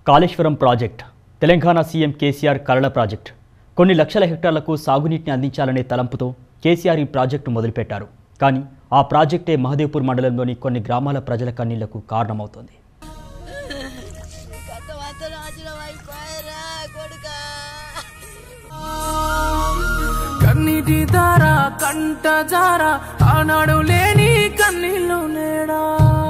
Kaleshwaram project Telangana CM KCR కరళ project కొన్ని లక్షల హెక్టార్లకు సాగునీటిని అందించాలనే తలంపుతో కేసీఆర్ ఈ ప్రాజెక్టు మొదలుపెట్టారు కానీ ఆ ప్రాజెక్టే మహదేవ్పూర్ మండలంలోని కొన్ని గ్రామాల ప్రజల కన్నీళ్లకు కారణమవుతోంది కట్టమంతా నాశనం అయిపోయారా కొడుకా కన్నీటి దార కంట జార ఆనాడు లేని కన్నీళ్ళు నేడా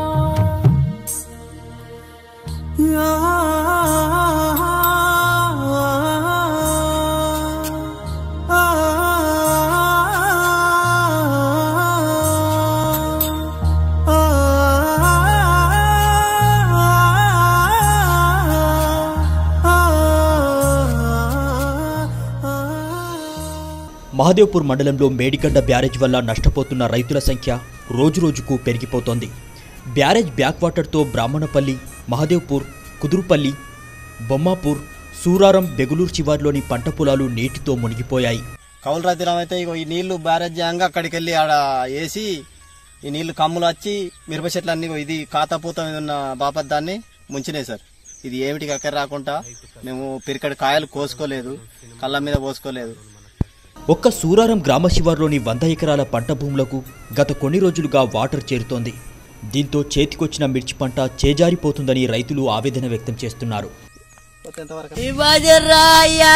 మహదేవ్పూర్ మండలంలో మేడిగడ్డ బ్యారేజ్ వల్ల నష్టపోతున్న రైతుల సంఖ్య రోజురోజుకు పెరిగిపోతోంది బ్యారేజ్ బ్యాక్ వాటర్తో బ్రాహ్మణపల్లి మహదేవ్పూర్ కుదురుపల్లి బొమ్మాపూర్ సూరారం బెగులూరు శివార్లోని పంట పొలాలు నీటితో మునిగిపోయాయి కౌలు రైతులం అయితే ఇగో ఈ నీళ్లు బ్యారేజ్ చేయంగా అక్కడికి వెళ్ళి ఆడ వేసి ఈ నీళ్లు కమ్ములు వచ్చి మిరప చెట్లు అన్ని ఇది కాతాపూత మీద ఉన్న బాపద్దాన్ని ముంచినాయి సార్ ఇది ఏమిటి అక్కడ రాకుండా మేము పిరికడి కాయలు కోసుకోలేదు కళ్ళ మీద పోసుకోలేదు ఒక్క సూరారం గ్రామ శివార్లోని వంద ఎకరాల పంట భూములకు గత కొన్ని రోజులుగా వాటర్ చేరుతోంది దీంతో చేతికొచ్చిన మిర్చి పంట చేజారిపోతుందని రైతులు ఆవేదన వ్యక్తం చేస్తున్నారు ఈ బాజర్రా అయ్యా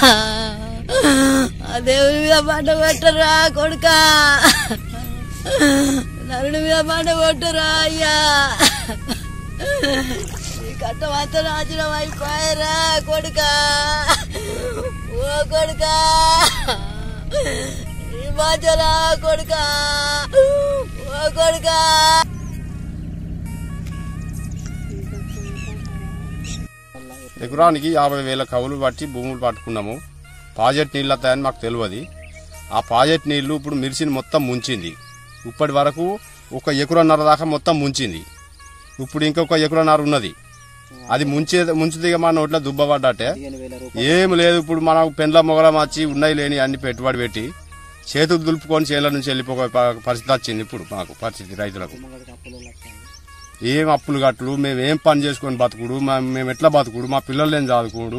ఆ దేవుని మీద పంట కొట్టరా కొడుకా నరుని మీద పంట కొట్టరా అయ్యా ఈ కట్టమంతా నాశనం అయిపోయారా కొడుకా ఓ కొడుకా ఈ బాజరా కొడుకా ఓ కొడుకా ఎకరానికి యాభై వేల కవులు పట్టి భూములు పట్టుకున్నాము ప్రాజెక్ట్ నీళ్ళు వస్తాయని మాకు తెలియదు ఆ ప్రాజెక్ట్ నీళ్లు ఇప్పుడు మిర్చిని మొత్తం ముంచింది ఇప్పటి వరకు ఒక ఎకరన్నర దాకా మొత్తం ముంచింది ఇప్పుడు ఇంకొక ఎకరన్నర ఉన్నది అది ముంచే ముంచుది మా నోట్లో దుబ్బబడ్డట్టే ఏం లేదు ఇప్పుడు మనం పెండ్ల మొగలం వచ్చి ఉన్నాయి లేని అన్ని పెట్టుబడి పెట్టి చేతులు దులుపుకొని చేల నుంచి వెళ్ళిపోయే ప- పరిస్థితి వచ్చింది ఇప్పుడు మాకు పరిస్థితి రైతులకు ఏం అప్పులు కట్టుడు మేము ఏం పని చేసుకొని బతుకుడు మా- మేము ఎట్లా బతుకుడు మా పిల్లలు ఏం చదువుకోడు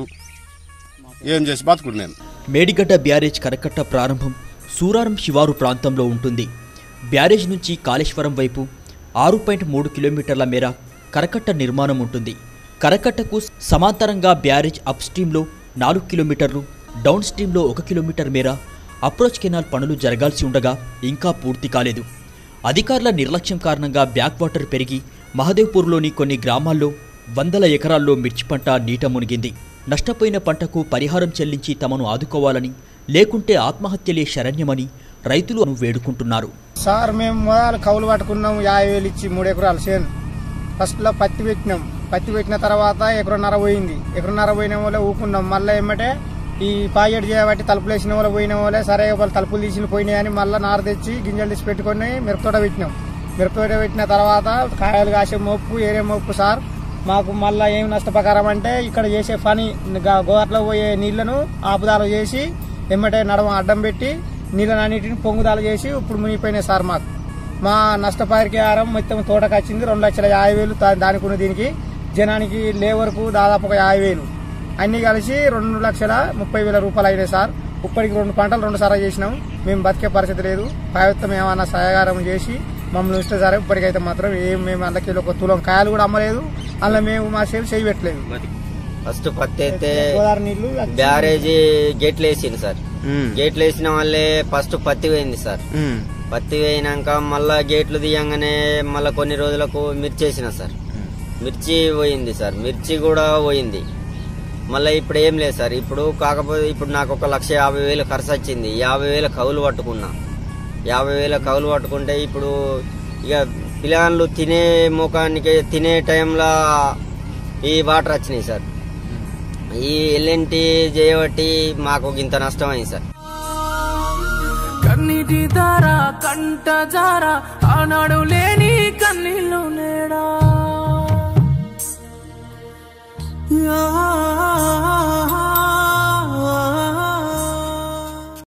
ఏం చేసి బతుకుడు మేము మేడిగడ్డ బ్యారేజ్ కరకట్ట ప్రారంభం సూరారం శివారు ప్రాంతంలో ఉంటుంది బ్యారేజ్ నుంచి కాళేశ్వరం వైపు ఆరు పాయింట్ మూడు కిలోమీటర్ల మేర కరకట్ట నిర్మాణం ఉంటుంది కరకట్టకు సమాంతరంగా బ్యారేజ్ అప్ స్ట్రీమ్లో నాలుగు కిలోమీటర్లు డౌన్ స్ట్రీమ్లో ఒక కిలోమీటర్ మేర అప్రోచ్ కెనాల్ పనులు జరగాల్సి ఉండగా ఇంకా పూర్తి కాలేదు అధికారుల నిర్లక్ష్యం కారణంగా బ్యాక్ వాటర్ పెరిగి మహదేవ్పూర్లోని కొన్ని గ్రామాల్లో వందల ఎకరాల్లో మిర్చి పంట నీట మునిగింది నష్టపోయిన పంటకు పరిహారం చెల్లించి తమను ఆదుకోవాలని లేకుంటే ఆత్మహత్యలే శరణ్యమని రైతులు వేడుకుంటున్నారు సార్ మేము మొదలు కౌలు పట్టుకున్నాం యాభై వేలు ఇచ్చి మూడు ఎకరాలు చేను ఫస్ట్లో పత్తి పెట్టినాం పత్తి పెట్టిన తర్వాత ఎకరన్నర పోయింది ఎకరన్నర పోయిన వాళ్ళే ఊకున్నాం మళ్ళీ ఏమంటే ఈ పాయెట్ చేయబట్టి తలుపులు వేసిన వాళ్ళు పోయిన వాళ్ళే సరే వాళ్ళు తలుపులు తీసిన పోయినాయని మళ్ళీ నార తెచ్చి గింజలు తీసి పెట్టుకొని మిరపతోట పెట్టినాం మిరపతోట పెట్టిన తర్వాత కాయలు కాసే మొప్పు ఏరే మొప్పు సార్ మాకు మళ్ళీ ఏం నష్టపకారం అంటే ఇక్కడ చేసే పని గా- గోవర్లో పోయే నీళ్లను ఆపుదాలు చేసి ఎమ్మటే నడవ అడ్డం పెట్టి నీళ్ళనన్నిటిని పొంగుదాలు చేసి ఇప్పుడు మునిగిపోయినాయి సార్ మాకు మా నష్టపరిహారం మొత్తం తోటకు వచ్చింది రెండు లక్షల యాభై వేలు దా- దానికి ఉన్న దీనికి జనానికి లేబర్కు దాదాపు ఒక యాభై వేలు అన్ని కలిసి రెండు లక్షల ముప్పై వేల రూపాయలు అయినాయి సార్ ఇప్పటికి రెండు పంటలు రెండు సార్లు చేసినాం మేము బతికే పరిస్థితి లేదు ప్రభుత్వం ఏమన్నా సహకారం చేసి మమ్మల్ని ఇస్తే సరే ఇప్పటికైతే మాత్రం ఏం మేము అందులో ఒక తులం కాయలు కూడా అమ్మలేదు అందులో మేము మా సేపు చేయి పెట్టలేదు ఫస్ట్ పత్తి అయితే గోదావరి నీళ్లు బ్యారేజీ గేట్లు వేసింది సార్ గేట్లు వేసిన వాళ్ళే ఫస్ట్ పత్తి పోయింది సార్ పత్తి వేయినాక మళ్ళా గేట్లు తీయంగానే మళ్ళా కొన్ని రోజులకు మిర్చి వేసిన సార్ మిర్చి పోయింది సార్ మిర్చి కూడా పోయింది మళ్ళీ ఇప్పుడు ఏం లేదు సార్ ఇప్పుడు కాకపోతే ఇప్పుడు నాకు ఒక లక్ష యాభై వేలు ఖర్చు వచ్చింది యాభై వేల కవులు పట్టుకున్నా యాభై వేల కవులు పట్టుకుంటే ఇప్పుడు ఇక పిల్లగాళ్ళు తినే ముఖానికి తినే టైంలో ఈ వాటర్ వచ్చినాయి సార్ ఈ ఎల్ఎన్టీ చేయబట్టి మాకు ఇంత నష్టం అయింది సార్ కన్నీటి దార కంట జార ఆనాడు లేని కన్నీళ్ళు నేడా